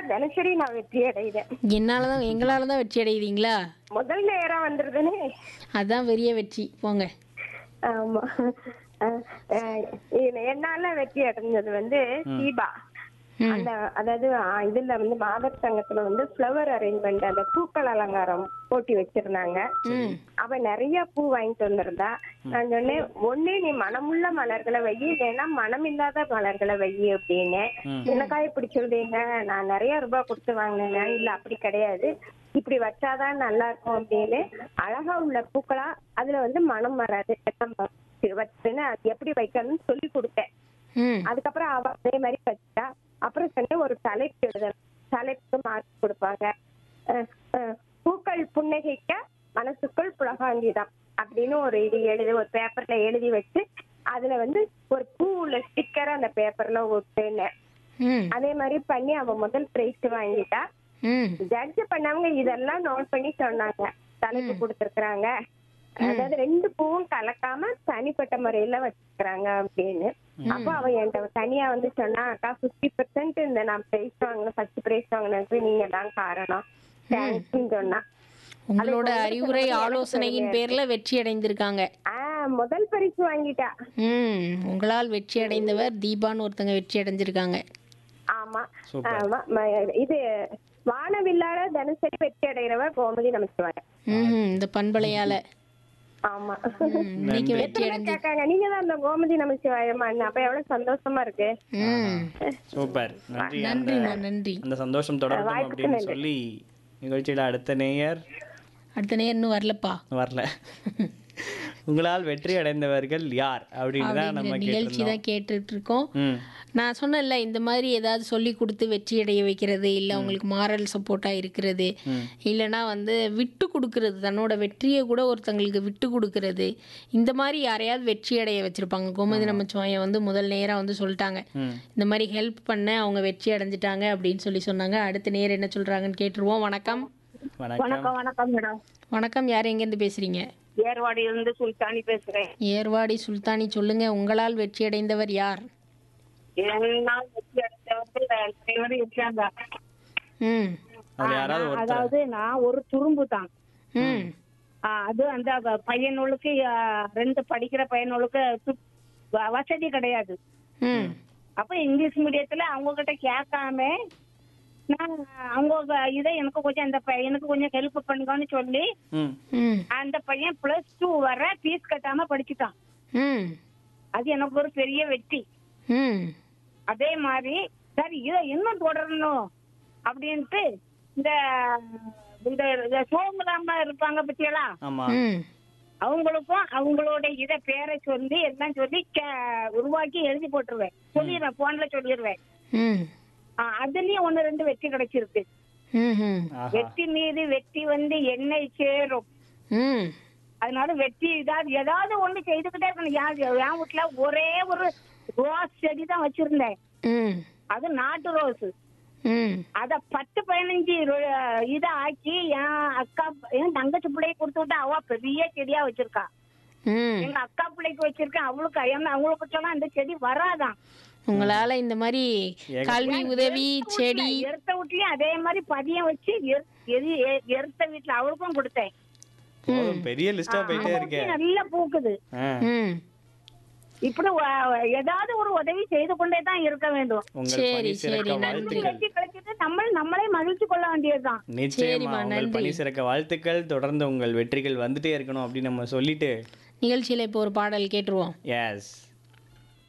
தினசரி நான் வெற்றி அடைகிறேன் என்னால தான் எங்களால தான் வெற்றி அடைகிறீங்களா முதல் நேரம் வந்துருதுன்னு அதான் பெரிய வெற்றி போங்க ஆமா அஹ், அஹ், இது என்னால வெற்றி அடைஞ்சது வந்து தீபா அந்த அதாவது அஹ், இதுல வந்து மாதர் சங்கத்துல வந்து ஃப்ளவர் அரேஞ்ச்மெண்ட் அந்த பூக்கள் அலங்காரம் போட்டி வச்சிருந்தாங்க அவ நிறைய பூ வாங்கிட்டு வந்திருந்தா நான் சொன்னேன் ஒண்ணு நீ மனமுள்ள மலர்களை வை இல்லைன்னா மனம் இல்லாத மலர்களை வை அப்படின்னு எனக்காக இப்படி சொல்றீங்க நான் நிறைய ரூபாய் கொடுத்து வாங்கினேன் இல்ல அப்படி கிடையாது இப்படி வச்சாதான் நல்லா இருக்கும் அப்படின்னு அழகா உள்ள பூக்களா அதுல வந்து மனம் வராது வச்சுன்னு அது எப்படி வைக்கணும்னு சொல்லி கொடுத்தேன் ம் அதுக்கப்புறம் அவ அதே மாதிரி வச்சா அப்புறம் சொன்னேன் ஒரு தலைப்பு எழுதணும் தலைப்புக்கு மார்க் கொடுப்பாங்க அஹ் அஹ் பூக்கள் புன்னகைக்க மனசுக்குள் புலகாங்கிதம் அப்படின்னு ஒரு இது எழுதி ஒரு பேப்பர்ல எழுதி வச்சு அதுல வந்து ஒரு பூ உள்ள ஸ்டிக்கர் அந்த பேப்பர்ல ஒட்டுனேன் ம் அதே மாதிரி பண்ணி அவ முதல் பிரைஸ் வாங்கிட்டா ம் ஜட்ஜ் பண்ணவங்க இதெல்லாம் நோட் பண்ணி சொன்னாங்க தலைப்பு கொடுத்திருக்கிறாங்க அதாவது ரெண்டு பூவும் கலக்காம தனிப்பட்ட முறையில வச்சிருக்கிறாங்க அப்படின்னு அப்ப அவ என்கிட்ட தனியா வந்து சொன்னா அக்கா பிப்டி பெர்சென்ட் இந்த நான் பிரைஸ் வாங்கின ஃபர்ஸ்ட் பிரைஸ் வாங்கினதுக்கு நீங்க தான் காரணம் தேங்க்ஸ்ன்னு சொன்னா உங்களோட அறிவுரை ஆலோசனையின் பேர்ல வெற்றி அடைந்திருக்காங்க ஆஹ் முதல் பரிசு வாங்கிட்டா ம் உங்களால் வெற்றி அடைந்தவர் தீபான்னு ஒருத்தங்க வெற்றி அடைஞ்சிருக்காங்க ஆமா சூப்பர். ஆமா ம- இது வானவில்லாத தினசரி வெற்றி அடைகிறவர் கோமதி நமச்சிவாயம் ம் இந்த பண்பலையால ஆமா ம், இன்னைக்கு வெற்றி எத்தனை பேர் அடைஞ்சு கேட்காங்க நீங்க தான் அந்த கோமதி நமச்சிவாயமா அப்ப எவ்வளவு சந்தோஷமா இருக்கு ம் சூப்பர் நன்றி அந்த நன்றிம்மா நன்றி அந்த சந்தோஷம் தொடரணும் அப்படின்னு சொல்லி நிகழ்ச்சியில அடுத்த நேயர் அடுத்த நேரம் இன்னும் வரலப்பா வரல உங்களால் வெற்றி அடைந்தவர்கள் யார் அப்படின்னு தான் நம்ம அப்படிங்கிற நிகழ்ச்சி கேட்டிருந்தோம் தான் கேட்டுட்டு இருக்கோம் ம் நான் சொன்னேன்ல இந்த மாதிரி ஏதாவது சொல்லி கொடுத்து வெற்றி அடைய வைக்கிறது இல்லை அவங்களுக்கு மாரல் சப்போர்ட்டாக இருக்கிறது இல்லைன்னா வந்து விட்டு கொடுக்கறது தன்னோட வெற்றியை கூட ஒருத்தங்களுக்கு விட்டு கொடுக்கறது இந்த மாதிரி யாரையாவது வெற்றி அடைய வச்சிருப்பாங்க கோமதி நமச்சிவாயம் வந்து முதல் நேரம் வந்து சொல்லிட்டாங்க ம் இந்த மாதிரி ஹெல்ப் பண்ண அவங்க வெற்றி அடைஞ்சிட்டாங்க அப்படின்னு சொல்லி சொன்னாங்க அடுத்த நேரம் என்ன சொல்றாங்கன்னு கேட்டுருவோம் வணக்கம் வணக்கம் வணக்கம் மேடம் வணக்கம் யார் எங்கேருந்து பேசுறீங்க ஏர்வாடியில இருந்து சுல்தானி பேசுறேன் ஏர்வாடி சுல்தானி சொல்லுங்க உங்களால் வெற்றி அடைந்தவர் யார் என்னால் வெற்றி அடைந்தவர்கள் இருக்காங்க ம் அதுல யாராவது ஒருத்தர் அதாவது நான் ஒரு துரும்பு தான் ம் அது அந்த வ- பையனுக்கு ஆ, ரெண்டு படிக்கிற பையனுக்கு து- வ- வசதி கிடையாது ம் அப்ப இங்கிலீஷ் மீடியத்துல அவங்க கிட்ட கேட்காம நான் அவங்க இதை எனக்கு கொஞ்சம் அந்த பையனுக்கு கொஞ்சம் ஹெல்ப் பண்ணுங்கன்னு சொல்லி ம் ம் அந்த பையன் பிளஸ் டூ வர ஃபீஸ் கட்டாம படிச்சுட்டான் ம் அது எனக்கு ஒரு பெரிய வெற்றி ம் அதே மாதிரி சரி இதை இன்னும் தொடரணும் அப்படின்ட்டு இந்த இந்த சோமுலாம இருப்பாங்க பத்தியெல்லாம் ஆமா ம் அவங்களுக்கும் அவங்களோட இத பேரை சொல்லி எல்லாம் சொல்லி கே- உருவாக்கி எழுதி போட்டுருவேன் சொல்லிடுவேன் போன்ல சொல்லிடுவேன் ம் ஆ, அதுலயும் ஒண்ணு ரெண்டு வெற்றி கிடைச்சிருக்கு ம் ம் ஆஹா வெற்றி மீது வெற்றி வந்து என்னை சேரும் ம் அதனால வெற்றி ஏதாவது ஏதாவது ஒண்ணு செய்துகிட்டே இருக்கணும் என் என் வீட்டுல ஒரே ஒரு ரோஸ் செடி தான் வச்சிருந்தேன் ம் அது நாட்டு ரோஸ் ம் அத பத்து பதினஞ்சு ரோ- இத ஆக்கி என் அக்கா என் தங்கச்சி பிள்ளைய கொடுத்து விட்டு அவ பெரிய செடியா வச்சிருக்கா ம் எங்க அக்கா பிள்ளைக்கு வச்சிருக்கேன் அவளுக்கு ஏன்னா அவங்களுக்கு சொன்னா அந்த செடி வராதான் உங்களால இந்த மாதிரி கல்வி உதவி செடி எருத்த வீட்லயும் அதே மாதிரி பதியம் வச்சு எரு- எரி- எ- எருத்த வீட்டுல அவளுக்கும் கொடுத்தேன் போதும், பெரிய லிஸ்டா போயிட்டே இருக்கே அவளுக்கும் நல்லா பூக்குது ஆ, ம் இப்படி வ- ஏதாவது ஒரு உதவி செய்து கொண்டே தான் இருக்க வேண்டும் உங்கள் சரி, பணி சிறக்க சரி, வாழ்த்துக்கள் வெற்றி கிடைச்சிட்டு நம்ம நம்மளே மகிழ்ச்சி கொள்ள வேண்டியதுதான் நிச்சயமா சரிம்மா, உங்கள் நன்றி. பணி சிறக்க வாழ்த்துக்கள் தொடர்ந்து உங்கள் வெற்றிகள் வந்துட்டே இருக்கணும் அப்படின்னு நம்ம சொல்லிட்டு நிகழ்ச்சியில இப்போ ஒரு பாடல் கேட்டுருவோம் எஸ்